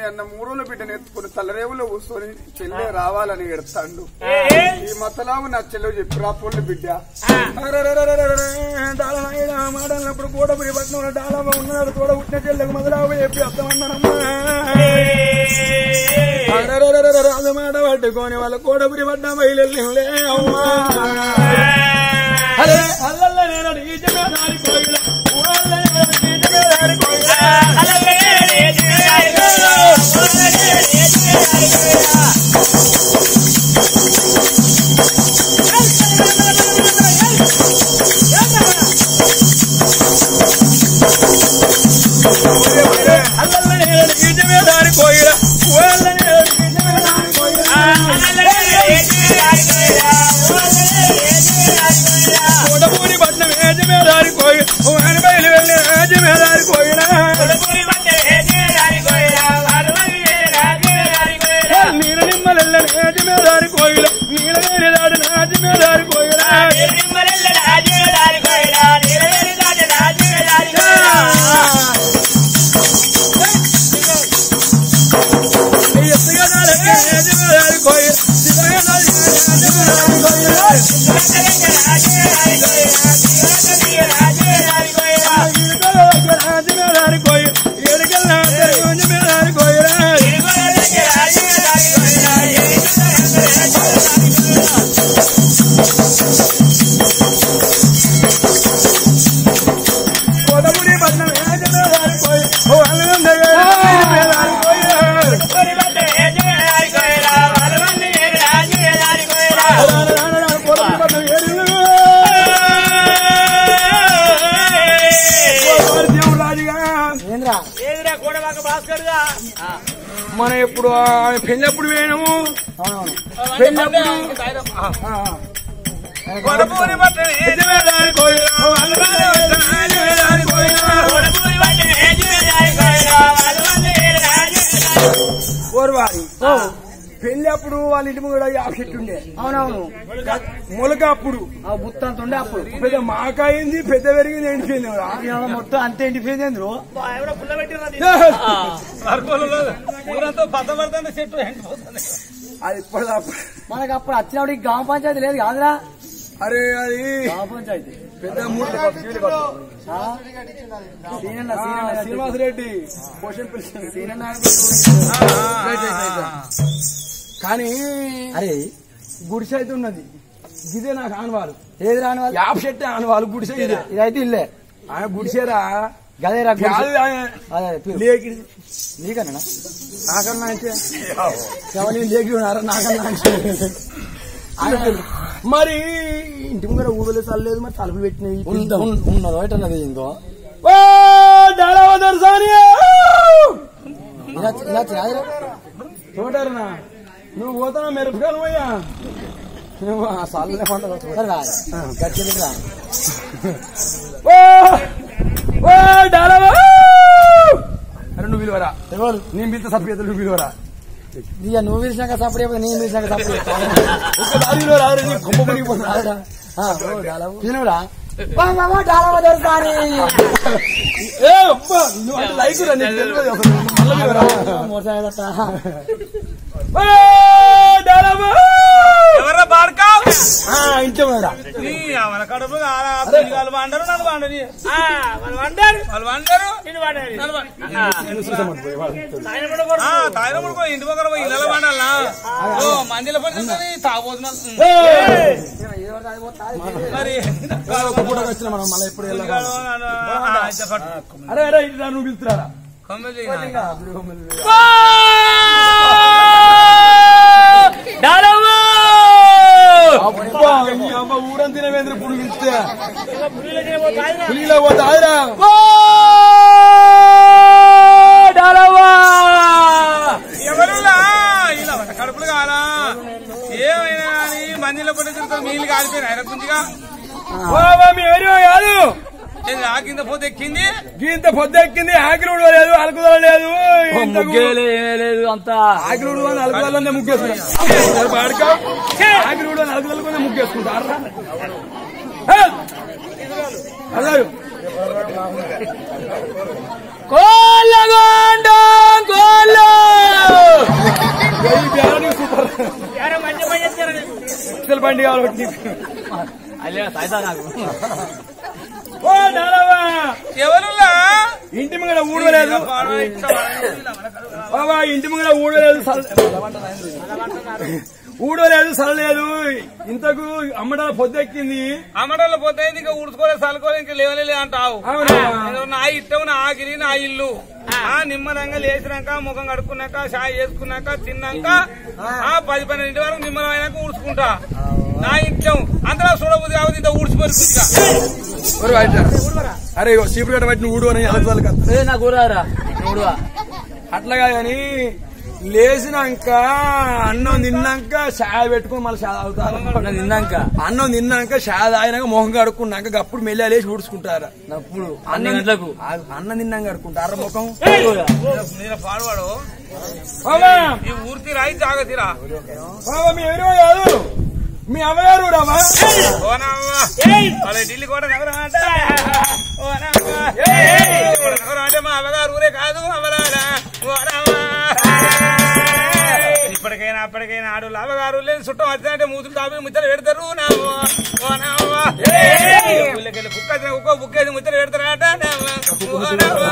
అన్న మూడోళ్ళ బిడ్డను ఎత్తుకుని తల్లరేవులో కూర్చొని చెల్లె రావాలని ఎడతాండు ఈ మతలావు నా చెల్లె చెప్పి రా పొల్లు బిడ్డ మాటలప్పుడు కూడపురి పట్నం డాలమ్మ ఉన్నాడు తోడ పుట్టిన చెల్లెకు మొదలావు చెప్పి అర్థమన్నానమ్మా రాజు మాట పట్టుకొని వాళ్ళ కూడపురి పట్నం బయలులే అమ్మా అరే అల్లల్ల నేను ఈజమే దారి కోయిల వాళ్ళ ఈజమే దారి కోయిల అల్లల్ల నేను ఈజమే దారి కోయిల వాళ్ళ ఈజమే దారి కోయిల కోడపూరి పట్నం ఏజమే దారి కోయి వాని బయలు వెళ్ళి ఏజమే దారి కోయిల నీల నిమ్మలెల్ల ఏజమే దారి కోయిల నీల వేలి దాడి నాజమే దారి కోయిల ఎత్తుగా దారి ఏజమే దారి కోయిల దిగగా దారి ఏజమే దారి కోయిల రాజమే దారి కోయి ఏడుకెళ్ళ ఏజమే దారి కోయిల కోడపూరి పట్నం ఏజమే దారి కోయి వాళ్ళ ఏజమే దారి కోయిల ఏంద్రా మనం ఎప్పుడు పెళ్ళప్పుడు వేయడము అవునవును పెళ్ళప్పుడు ఓర్వారి పెళ్లి అప్పుడు వాళ్ళ ఇంటి కూడా యాభ చెట్టు ఉండే అవునవును మొలక అప్పుడు ఆ బుత్తంత ఉండే అప్పుడు పెద్ద మాకాయింది పెద్ద పెరిగింది ఎండిపోయింది కూడా. ఇవాళ మొత్తం అంతే ఎండిపోయింది ఏంద్రు అది ఇప్పటిదాకా మనకు అప్పుడు వచ్చినప్పుడు ఈ గ్రామ పంచాయతీ లేదు కాదురా అరే అది గ్రామ పంచాయతీ పెద్ద మూడు ఆ? సీనన్న సీనన్న శ్రీనివాస్ రెడ్డి క్వశ్చన్ పిలిచింది సీనన్న కానీ అరే గుడిసె అయితే ఉన్నది ఇదే నాకు ఆనవాలు ఏది రాని వాళ్ళు యాప్ చెట్టు ఆనవాలు గుడిసె ఇదే ఇదైతే ఇల్లే ఆయన గుడిసేరా గదే రా గుడిసె. కాదు ఆయన అదే అదే పిలు. లేకిడి నీకన్నా నాకన్నా అయితే ఎవరి లేకి ఉన్నారా నాకన్నా అంటే. ఆయన పిలు. మరి ఇంటి ముందర ఊబిలో చల్లలేదు మరి తలుపులు పెట్టినాయి ఉన్న- ఉన్న- ఉన్నదో ఎటన్నది ఇంకో ఓ డలవదర్ సానియా ఇలా ఇలా చేయాలి చూడరునా నువ్వు పోతావు మిరపకాయలు పోయా నువ్వు ఆ చల్లనే పంట సరే రా గచ్చెందుకు రా ఓ ఓ డలవ అరే నువ్వు పిలువరా ఎవరు నేను పిలితే సభ్యతలు నువ్వు పిలువరా ఇక నువ్వు పిలిచినాక సప్పుడు అయిపోతే నేను పిలిచినాక సప్పుడు ఒక్క దారిలో రారు నీ కొమ్మ మునిగిపోతుంది తినురా డాలవ దొరుకుతాని ఏ అబ్బా నువ్వు అంటే లైక్ రా నీకు తెలియదు అసలు మళ్ళీ పిలువరా మోటార్ ఓ డలవ ఎవరా బాడకా ఆ ఇంట్లో ఉన్నాడా నీ అవన కడుపు కాలా పిల్లలు వండరు నన్ను వండని వాళ్ళు వండారు వాళ్ళు వండరు నన్ను వం- ఆ, తాయిన పడుకో ఇంటి పక్కన పోయి ఇళ్ళ వండాలా ఓ మందిలో పడుతుంది తాగబోతున్నాను మరి ఒక పూట వచ్చిన మనం మళ్ళీ ఎప్పుడు వెళ్ళాలి ఆ, చెప్పండి. అరే అరే ఇట్లా నువ్వు పిలుస్తున్నారా కొమ్మెలి. అబ్బా ఈ అమ్మ ఊరం తినవేంద్ర పురుగు ఇస్తే పులిలో పోతే ఆదిరా ఎవరులా ఇలా వంట కడుపులు కాలా ఏమైనా కానీ మందిలో పడుతుంది నీళ్ళు కాలిపోయిన ఆయన గుంజిగా బాబా మీ ఏరియా కాదు ఏది ఆ కింద పోతే ఎక్కింది ఇంత పొద్దెక్కింది ఆకిలుడు లేదు అలుకుదల లేదు లేదు అంత ఆకిలుడు అని అలుకుదలనే ముగ్గేసుకుంటా ఆకిలుడు అని అలుకుదలనే ముగ్గేసుకుంటారా అన్నారు కోళ్ళగొండ కోళ్ళ ఎక్సెల్ బండి కావాలి నీకు. అల్లే సాయితా నాకు ఓ నాలవ్వా ఎవరులా ఇంటి ముంగడ ఊడలేదు బాబా ఇంటి ముంగడ ఊడలేదు సల- ఊడలేదు సరలేదు ఇంతకు అమ్మడాల పొద్దెక్కింది అమ్మటంలో పోతే ఇంకా ఊడ్చుకోలేదు చల్లుకోలేదు ఇంకా లేవలేదు అంటావు అవునా? ఏదో నా ఇష్టం నా ఆగిరి నా ఇల్లు ఆ నిమ్మలంగా లేచినాక ముఖం కడుక్కున్నాక చాయ్ చేసుకున్నాక తిన్నాక ఆ పది పన్నెండింటి వరకు నిమ్మలం అయినాక ఊడ్చుకుంటా నా ఇష్టం అంతలా చూడబుద్ది కాబట్టి ఇంత ఊడ్చిపోయి ఒరు బయట. అరే ఇగో చీపురు గట్ట పట్టిన ఊడు అని అలసాలు కదా ఏ నాకు ఊరారా ఊడువా అట్లాగా కానీ లేచినాక అన్నం తిన్నాక చాయ్ పెట్టుకుని మళ్ళీ చాయ్ తాగుతారు నేను తిన్నాక అన్నం తిన్నాక చాయ్ తాగినాక మొహం కడుక్కున్నాక అప్పుడు మెల్లి లేచి ఊడ్చుకుంటారా నప్పుడు అన్ని గంటలకు ఆ అన్నం తిన్నాక కడుక్కుంటారా ముఖం నేను పాడువాడు బాబా ఈ ఊరికి రాయి జాగతిరా బాబా మీ ఎవరో కాదు మీ అమ్మగారు రావా ఓనవ్వా వాళ్ళ ఢిల్లీ కూడా నగరం అంట ఓనవ్వా కూడా నగరం అంటే మా అవ్వగారు ఊరే కాదు అవ్వరారా ఓనవ్వా ఇప్పటికైనా అప్పటికైనా ఆడు అవ్వగారు లేదు చుట్టం వచ్చిందంటే మూతులు తాపి ముచ్చలు పెడతారు నావు ఓనవ్వా ఊళ్ళకెళ్ళి కుక్క వచ్చిన కుక్క బుక్కేసి ముచ్చలు పెడతారట ఓనవ్వా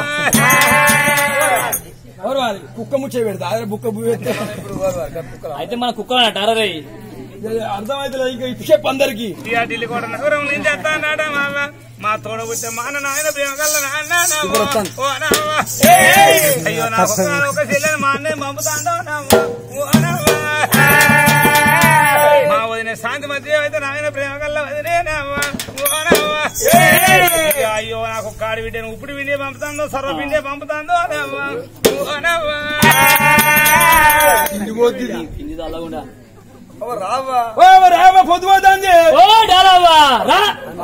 ఎవరు వాళ్ళు? కుక్క ముచ్చే పెడతా అదే బుక్క బుక్ పెడితే అయితే మన కుక్క అంటారా రే అర్థమైతే ఇంకా ఇప్పుడు చెప్పు అందరికి ఇక ఢిల్లీ కూడా నగరం నుంచి వస్తానట మామ మా తోడబుట్టే మా అన్న నాయన ప్రేమగల్ల నాన్న నావ్వ. ఓ నావ్వ. అయ్యో నా ఒక్క ఒక చెల్లెని మా అన్నయ్య పంపుతాండో నావ్వ. ఓ నావ్వ. మా వదిన శాంతి మధ్య అయితే నాయన ప్రేమగల్ల వదిలే నావ్వ. ఓ నావ్వ. ఇక అయ్యో నాకు ఒక్క ఆడి బిడ్డను ఉప్పుడు పిండి పంపుతాందో సర్వ పిండి పంపుతాందో నావ్వ. ఓ నావ్వ. ఇంటికి పోతుంది కింది అలాగుండా అవ్వ రావా ఓ రామ పొద్దుపోతుంది ఓ డాలవ్వా రా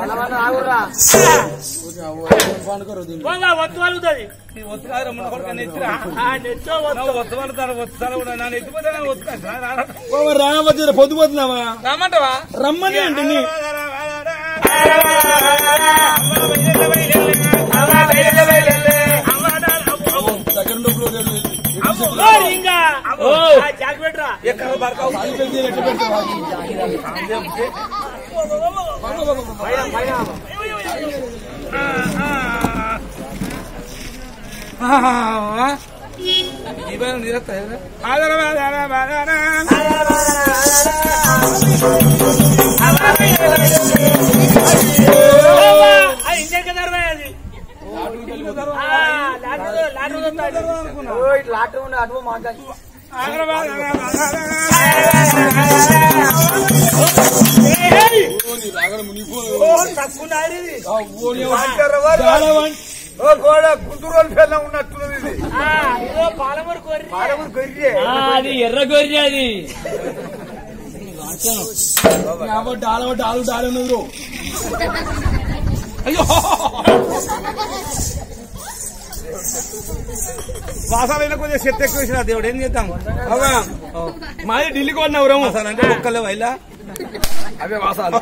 ఈ ఒత్తుకాదు రమ్మన్న కొడుకు నెత్తిరా. నువ్వు ఒత్తు పడతాను ఒత్తుతాను కూడా నన్ను ఎత్తిపోతే నేను ఒత్తుకాను ఓ రామ పొద్దుపోతున్నావా రమ్మంటావా రమ్మని అంటే నీ దగ్గర డబ్బులు వదిలేదు. ఓ ఎక్కడ బరకావు అది పెడితే ఎట్లా పెడతావా? చాలా వన్- ఓ గోడ గుంటూరు వాళ్ళు పిల్ల ఉన్నట్టున్నది ఇది పాలమూరు గొర్రె ఆ, అది ఎర్ర గొర్రె అది కాబట్టి డాల డాలు డాలు ఉన్నది అయ్యో వాసాలైనా కొంచెం చెత్త ఎక్కువ వేసిన దేవుడు ఏం చేద్దాం అవా మాది ఢిల్లీకి వన్ ఎవరము అంటే ఒక్కలే వైలా అవే వాసాలు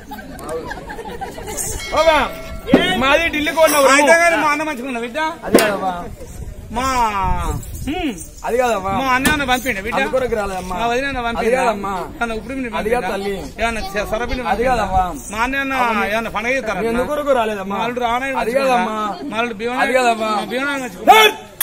అవా మాది ఢిల్లీకి వన్ అయితే ఎవరము కానీ మా అన్న మంచుకున్నా బిడ్డ అది కాదమ్మా మా హ్మ్, అది కాదమ్మా మా అన్న ఏమన్నా పంపిండ బిడ్డ అందుకొరకు రాలేదమ్మా మా వదిన ఏమన్నా అది పంపిండా? కాదమ్మా ఏమన్నా ఉప్పుడు పిండి అది కాదు పంపిండా? తల్లి. ఏమన్నా చె- సొరపిండి అది పంపిండా? కాదమ్మా మా అన్న ఏమన్నా ఏమన్నా పండగ చేస్తారా నేను ఎందుకొరకు రాలేదమ్మా మాలుడు రావడానికి అది కాదమ్మా మాలుడు భీమనా అది కాదమ్మా. భీమనా మంచుకున్నా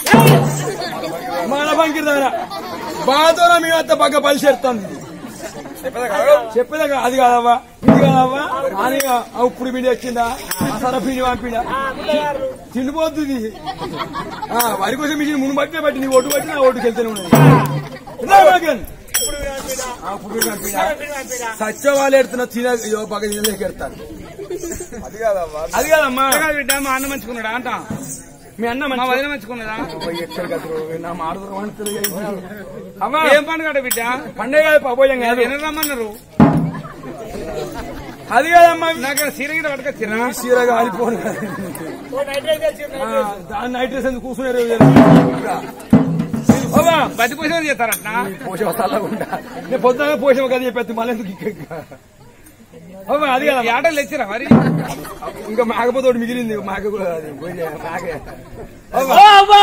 మన బంకి దారా బాధతో మీ అత్త పక్క పని చేస్తుంది చెప్పేదా అది కాదవ్వా ఇది కాదవ్వా అని ఆ ఉప్పుడు పిండి వచ్చిందా మసాలా పిండి పంపిండా తిండిపోతుంది ఆ, వరి కోసం మిషన్ మును బట్టే బట్టి నీ ఒడ్డు బట్టి నా ఒడ్డుకి వెళ్తూనే ఉన్నది రా మగన్. ఆ, ఉప్పుడు పిండి పంపిండా సత్య వాళ్ళు ఎడుతున్నా తిన ఇదో పక్క తినలేక ఎడతారు అది కాదమ్మా అది కాదమ్మా కాదు బిడ్డ మా అన్న మంచుకున్నాడా అంట మీ అన్న మా మంచి వదిన మంచుకున్నదా ఎక్కడ కదరు నా మాడుతున్నారు అమ్మా ఏం పండుగ బిడ్డ పండగ పపోయం కాదు ఎన్న రమ్మన్నారు అది కాదమ్మా నాకు సీర గిట పట్టుకొచ్చిరా చీర కాలిపోను ఆ, దాన్ని నైట్ డ్రెస్ ఎందుకు కూర్చున్నారు బాబా బతి పోషణ చేస్తారట పోషవ చల్లకుండా నేను పొద్దున పోషవ కదా చెప్పేది మళ్ళీ ఎందుకు ఇక్కడ అవ్వ, అది కదా ఈ ఆటలు తెచ్చిరా మరి ఇంకా మేకపోతే మిగిలింది మేక కూడా అది పోయి మేకే అవ్వ. ఓ అవ్వా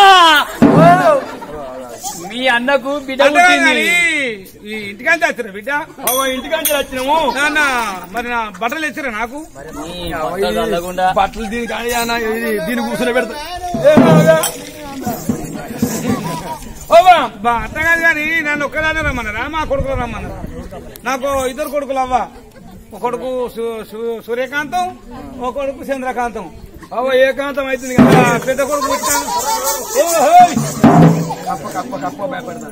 మీ అన్నకు బిడ్డ అంటే పుట్టింది కానీ ఈ ఇంటికాంచి వచ్చిరా బిడ్డ అవ్వ ఇంటికాంచి వచ్చినాము నాన్న మరి నా బట్టలు తెచ్చిరా నాకు నీ బట్టలు చల్లకుండా బట్టలు దీని కానీ అన్న ఇది దీన్ని కూర్చొని పెడతా ఏ బాగా? అవ్వా బా అట్ట కాదు కానీ నన్ను ఒక్కదానే రమ్మన్నారా మా కొడుకులు రమ్మన్నారా నాకు ఇద్దరు కొడుకులు అవ్వ ఒక కొడుకు సు- సు- సూర్యకాంతం ఒక కొడుకు చంద్రకాంతం అవ్వ ఏకాంతం అవుతుంది కదా ఆ, పెద్ద కొడుకు పుట్టాను ఓహోయ్. కప్ప కప్ప కప్ప భయపడతా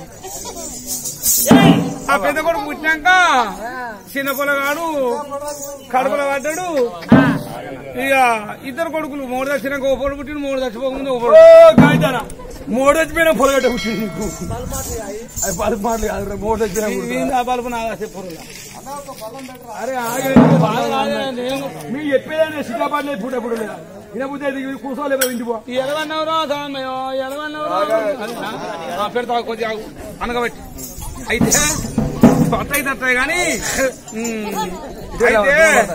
ఆ పెద్ద కొడుకు పుట్టినాక చిన్న పొలగాడు కడుపులో పడ్డాడు ఇక ఇద్దరు కొడుకులు మూడు దచ్చినాక ఒక పొడు పుట్టిన మూడు దచ్చిపోకముందు ఒక ఓ పొడు కాగితానా మూడు వచ్చిపోయినా పొలగట్ట పుట్టింది నీకు అది పలుపు మాటలు కాదు మూడు వచ్చిపోయినా పుడతా. ఈ ఆ బలుపు నా చెప్పురులా అరే ఆగలేదు బాగా ఆగలేదు. మీకు చెప్పేదాన్ని సిద్ధాబాద్ పూట ఎప్పుడు లేదా వినబుద్ధి అయితే ఇవి కూర్చోలేదు ఇంటి పో ఎలవన్నవరా సామయ్య ఎలవన్నవరా పెడతా కొద్దిగా ఆగు. అనగబెట్టి అయితే కొత్త అయితే వస్తాయి కానీ ఉమ్, అయితే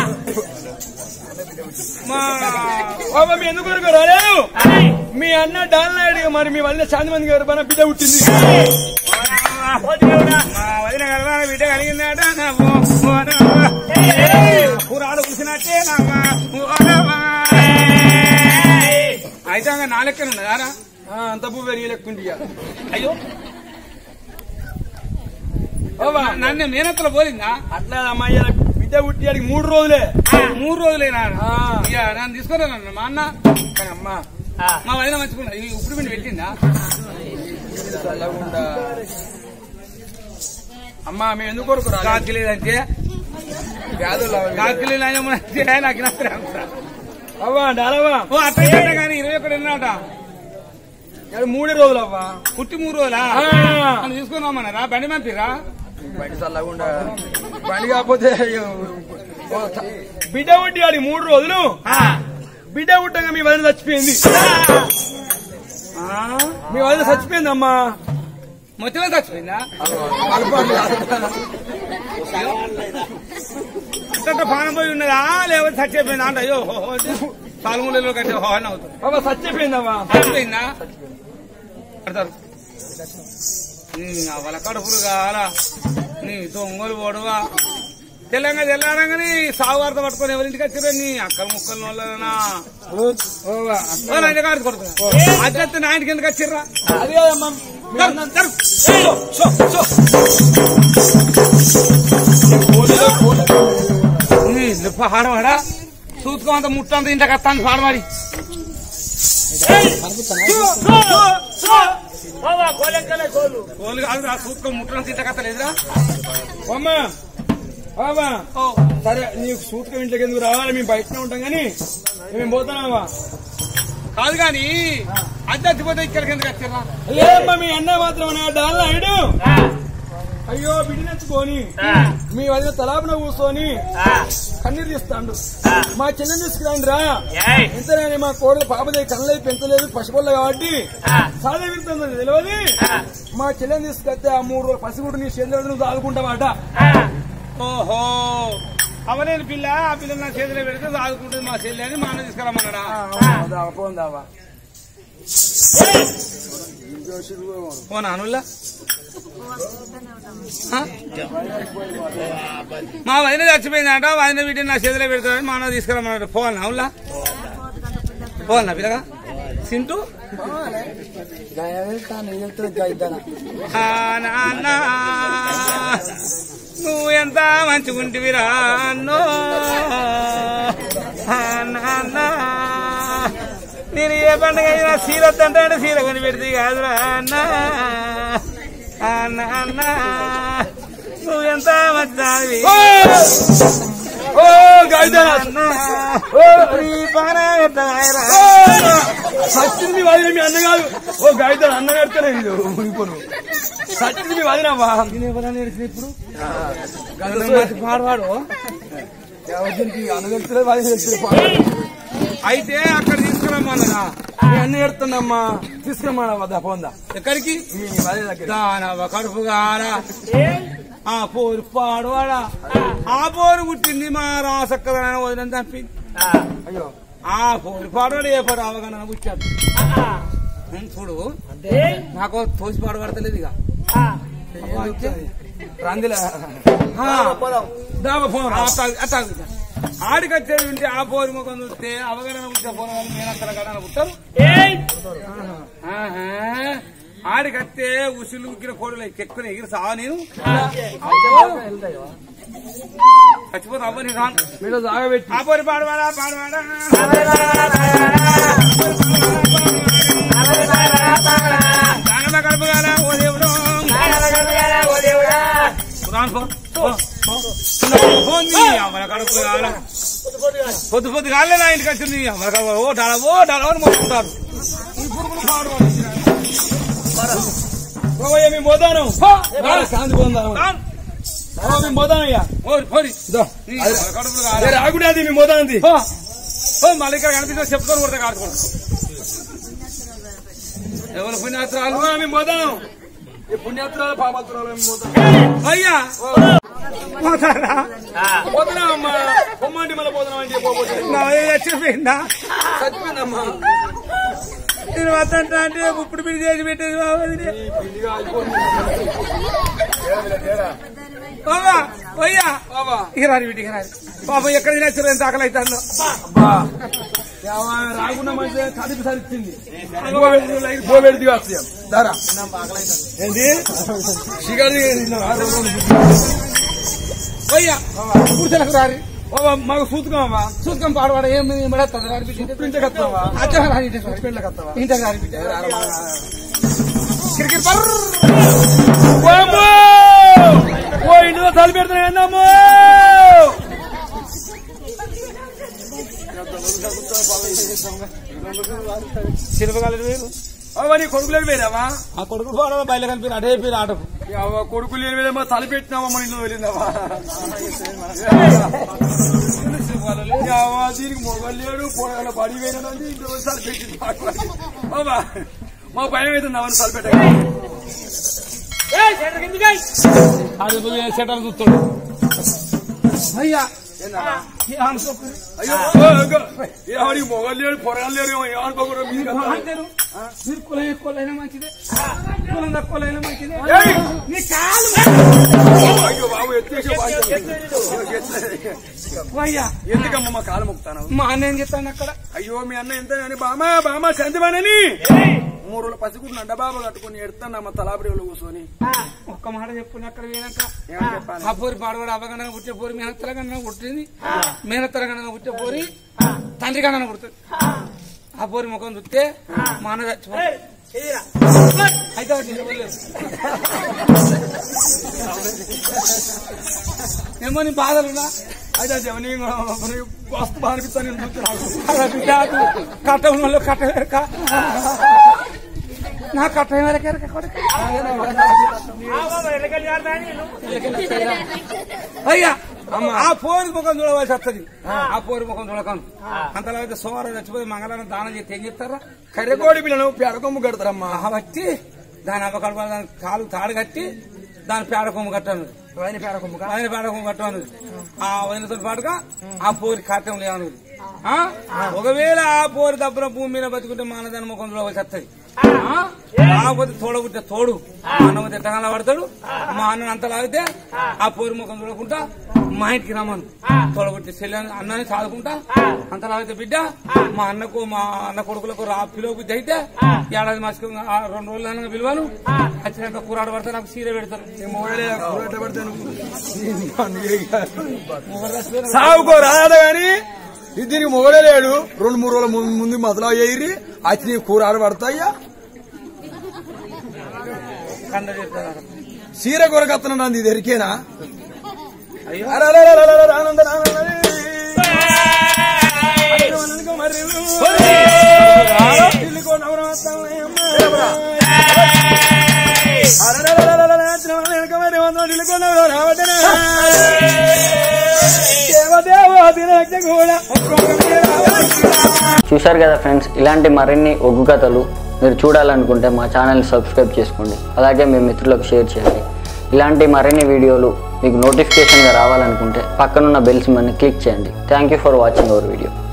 మా బాబా మీ ఎందుకు ఊరుకో రాలేదు మీ అన్న డాల్ నాయుడు మరి మీ వల్ల చాలా మంది గారు మన బిడ్డ పుట్టింది మా వదిన కలరా బిడ్డ కలిగిందట నవ్వు. కూరాడు కూర్చున్నట్టే నవ్వా. అయితే ఇంకా నా లెక్కన ఉన్నదారా ఆ, అంత పువ్వు పెరిగి లెక్కుంది ఇక. అయ్యో బాబా నన్ను మేనత్తలో పోలిందా అట్లా అమ్మాయి ఇలా బిడ్డ పుట్టి మూడు రోజులే మూడు రోజులేనా ఆ. ఇక నన్ను తీసుకున్నాను మా అన్న కానీ అమ్మా మా వదిన మంచుకున్నా ఈ ఉప్పుడు పిండి పెట్టిందా చల్లగుండా. అమ్మా మేము ఎందుకు కొడుకు రాలేదు కాకిలేదంటే వ్యాధులు అవి. కాకిలేదు ఆయన నాకు నచ్చలే అంత. అవ్వా డాలవ్వా ఓ అట్లా కానీ ఇరవై ఒకటి ఎన్నట ఇవాళ మూడే రోజులు అవ్వా పుట్టి మూడు రోజులా ఆ. నన్ను తీసుకున్నామన్నారా బండి పంపిరా బయట చల్లగుండా బండి కాకపోతే ఓ, చ- బిడ్డ పుట్టి ఆడికి మూడు రోజులు బిడ్డ పుట్టగా మీ వదిన చచ్చిపోయింది మీ వదిన చచ్చిపోయింది అమ్మా మొత్తమే చచ్చిపోయిందా అంత పానం పోయి ఉన్నదా లేకపోతే చచ్చిపోయిందా అంట అయ్యో పాలమూలలో కట్టే హో అని అవుతుంది బాబా చచ్చిపోయిందమ్మా చచ్చిపోయిందా కడతారు నీ ఆ వల కడుపులు కావాలా నీ దొంగలు పొడవా తెల్లంగా తెల్లారంగానే సాగు వార్త పట్టుకొని ఎవరింటికి వచ్చారో నీ అక్కల ముక్కల వాళ్ళనా ఇంటికాడికి కొడుకున్నా అట్లా నా ఇంటికి ఎందుకు వచ్చిర్రా అదే కదమ్మా మీ అన్న- పాడవాడా చూసుకోమంత ముట్టంత ఇంటికి వస్తాను పాడవాడి కోళ్ళు కాదు రా చూసుకో ముట్టంత ఇంటికి వస్తలేదురా అమ్మా బాబా ఓ సరే నీకు సూత్కం ఇంట్లోకి ఎందుకు రావాలి మేము బయటనే ఉంటాం కానీ మేము పోతున్నావా కాదు కానీ అద్దెచ్చిపోతే ఇక్కడికి ఎందుకు వచ్చిర్రా లేదమ్మా మీ అన్న మాత్రం నా డాల్ నాయుడు అయ్యో బిడ్డనెత్తుకొని మీ వదిన తలాపున కూర్చొని కన్నీరు తీస్తాడు మా చెల్లెని తీసుకురండి రా ఎంతనే మా కోడలు పాపదే కళ్ళవి పెంచలేదు పసిపొల్ల కాబట్టి సాధ వింటుంది తెలియదు మా చెల్లెని తీసుకొస్తే ఆ మూడు రోజులు పసిగుడు నీ చెల్లెలు నువ్వు దాదుకుంటావాట ఓహో అవలేని పిల్ల ఆ పిల్ల నా చేతిలో పెడితే ఆదుకుంటుంది మా చెల్లి అని మా అన్న తీసుకురమ్మన్నాడా పోందావా ఓ నానుల్లా మా వదిన చచ్చిపోయిందంట వదిన వీటిని నా చేతిలో పెడతాడని మా అన్న తీసుకురమ్మన్నాడు పోవాలన్నా అవులా పోవాలన్నా పిల్లగా సింటూ ఆ నాన్న నువ్వు ఎంత మంచిగుంటివిరా అన్నో ఆ నాన్న నేను ఏ పండుగ అయినా సీర అంటే సీర కొని పెడితే కాదురా అన్న ఆ నాన్న నువ్వు ఎంత మంచిదానివి ఓ గాయదానా అన్న, నీ పాన ఎట్టగాయరా? సత్యం మీ వదిన మీ అన్న కాదు ఓ గాయదాన అన్న కడతానే ఇది మునిపోను సత్యం మీ వదినవా పాడవాడు అన్న కడుతుంది వదిన కడుతుంది అయితే అక్కడ తీసుకురమ్మన్నదా మీ అన్న కడుతుందమ్మా తీసుకురమ్మా వద్దా పోందా ఎక్కడికి మీ వదిన దగ్గర దానవ కడుపు కారా ఆ పోరు పాడవాడా ఆ పోరు పుట్టింది మా రాసక్కదన వదిన చంపింది అయ్యో ఆ పోరు పాడవాడు ఏ పాడు అవగాహన పుట్టాడు ఉం, చూడు నాకు తోసి పాడు పడతలేదు ఇక రందిలా ఆ, దాబా ఫోన్ అట్లా ఆడికి వచ్చేది ఉంటే ఆ పోరు ముఖం చూస్తే అవగాహన పుట్టే పోను వాళ్ళు మేనంతల గడన పుట్టారు ఆహా. ఆడికత్తే ఉసులు ఉక్కిన కోడలు ఎక్కువ ఎగిరి సావా నేను చచ్చిపోతా అవ్వ నీ రాను మీరు సాగబెట్టి ఆ పోరి పాడవాడా పాడవాడా దానమ కడుపుగాల ఓ దేవుడు రాను పో. పో, పో. ఫోన్ నీ అమ్మల కడుపు కాల పొద్దు పొద్దు కాలే నా ఇంటికి వచ్చింది అమ్మల కడుపు ఓ డాల ఓ డాల అని మొత్తుకుంటారు ఇప్పుడు కూడా పాడవాడు పోవయ్య మేము పోతాను శాంతి పోదాం రాను. మేము పోతాం అయ్యా ఓరి పోరి ఇదో. నీ అమ్మల కడుపులు కాల రాగుడి అది మేము పోతాంది పో. పో, మళ్ళీ ఇక్కడ కనిపిస్తే చెప్తాను కొడతా కాడుకోండి ఎవరు పుణ్యాత్రాలు మేము పోతాం ఈ పుణ్యాత్రాలు పాపత్రాలు మేము పోతాం అయ్యా పోతారా పోతున్నాం అమ్మా పొమ్మంటి మళ్ళీ పోతున్నాం అని చెప్పబోతుంది నా చచ్చిపోయిందా చచ్చిపోయిందమ్మా నేను వద్దంటా అంటే ఇప్పుడు పిడి చేసి పెట్టేది బాబు బాబా పోయ్యా బాబా ఇక రాని వీటి ఇక రాని పాపం ఎక్కడ తినేస్తారు ఎంత ఆకలి అవుతుందో అబ్బా ఏమా, రాకుండా మంచిగా కడిపి సరిచ్చింది పోబెడితే వస్తాం దారా ఏంటి షిగర్ పోయ్యా కూర్చోలకు రారి బాబా మాకు సూతుకోమా చూసుకొని పాడవాడ ఏం పడేస్తుంది రాని బిడ్డ ఇంటికి వస్తావా అచ్చా రాని ఇంటికి రా. పెళ్ళకి వస్తావా ఇంటికి రాని బిడ్డ కిరికిరి పర్ర్. ఓమ్మో! ఓ ఇంటిలో తల పెడుతున్నా ఏందమ్మో చిరుపగాలి వేరు అవ్వ నీ కొడుకులేని పోయినావా ఆ కొడుకు పాడవ బయలు కనిపి అటే పేరు ఆటకు అవ్వ కొడుకు లేని పోయినా తల పెట్టినావా మన ఇంట్లో వెళ్ళిందవా అవ్వ దీనికి మొగలు లేడు పొరగల బడి పోయినంది ఇంట్లో తల పెట్టింది బాబా మా భయం అవుతుంది అవన్నీ తల పెట్టగా అది సెటల్ చూస్తాడు అయ్యా అయ్యో ఏమని మొగలు లేడు పొరగలు లేడు ఏమనుకోకూడదు మీరు మీరు కులం ఎక్కువలైనా మంచిదే కులం తక్కువలైనా మంచిదే ఏయ్! నీ కాలు అయ్యో బాబు ఎత్తేసి అయ్యా ఎందుకమ్మ మా కాలు మొక్కుతాను మా అన్న ఏం చెప్తాను అక్కడ అయ్యో మీ అన్న ఎంత అని బామా బామా సంతిమానని మూడు రోజుల పసిగుడు నడ్డబాబు కట్టుకుని ఎడతానమ్మ తలాబడిలో కూర్చొని ఒక్క మాట చెప్పు అక్కడ పోయినాక ఏమని చెప్పాలి ఆ పోరి పాడవాడు అవ్వగనగా పుట్టే పోరి మేనత్తల కన్నా పుట్టింది మేనత్తల కన్నా పుట్టే పోరి తండ్రి కన్నా పుడుతుంది ఆ పోరి ముఖం చూస్తే మా అన్న చచ్చిపోతాడు. అయితే ఒకటి నిలబడలేదు. ఏమో నీ బాధలున్నా అయితే జవని వస్తు బాగా అనిపిస్తాను నేను చూస్తున్నాను అలా బిడ్డ కట్ట ఉన్న వాళ్ళు కట్ట వెరక నా కట్ట వెరక కొడుక అయ్యా ఆ పోరి ముఖం చూడవలసి వస్తుంది ఆ పోరి ముఖం చూడకను అంతలో అయితే సోమవారం చచ్చిపోయి మంగళవారం దానం చేస్తే ఏం చెప్తారా కర్రెకోడి పిల్లను పెడకొమ్ము కడతారమ్మా కాబట్టి దాని అవ్వకడ దాని కాలు తాడు కట్టి దాని పేడ కొమ్ము కట్టాను ఆయన పెడకొమ్ము ఆయన పేడ కొమ్ము కట్టాను ఆ వదినతో పాటుగా ఆ పోరి కాటం లేవను ఆ? ఒకవేళ ఆ పోరి దబ్బున భూమి మీద బతుకుంటే మానదాని ముఖం చూడవలసి వస్తుంది ఆ? కాకపోతే తోడబుట్టే తోడు అన్నమ తిట్టగానే పడతాడు మా అన్న అంత లాగితే ఆ పోరి ముఖం చూడకుండా మా ఇంటికి రమ్మను తోడబుట్టి చెల్లి అన్నని సాదుకుంటా అంత లాగితే బిడ్డ మా అన్నకు మా అన్న కొడుకులకు రా పిలువ బుద్ధి అయితే ఏడాది మాసకు ఆ రెండు రోజులు అనగా పిలువను వచ్చినాక కూరాడు పడితే నాకు సీర పెడతారు సాగుకో రాదా గాని ఇది దీనికి మొగలే లేడు రెండు మూడు రోజుల ముందు ముందు మొదలు అయ్యి అచ్చి నీ కూరాలు పడతాయ్యా కంద చేస్తారు సీర కొరకత్తనండి ఇది ఎరికేనా అయ్యో అరరరరరర ఆనంద ఆనంద చూశారు కదా ఫ్రెండ్స్ ఇలాంటి మరిన్ని ఒగ్గు కథలు మీరు చూడాలనుకుంటే మా ఛానల్ని సబ్స్క్రైబ్ చేసుకోండి అలాగే మీ మిత్రులకు షేర్ చేయండి ఇలాంటి మరిన్ని వీడియోలు మీకు నోటిఫికేషన్గా రావాలనుకుంటే పక్కనున్న బెల్ సింబల్ని క్లిక్ చేయండి thank you for watching our video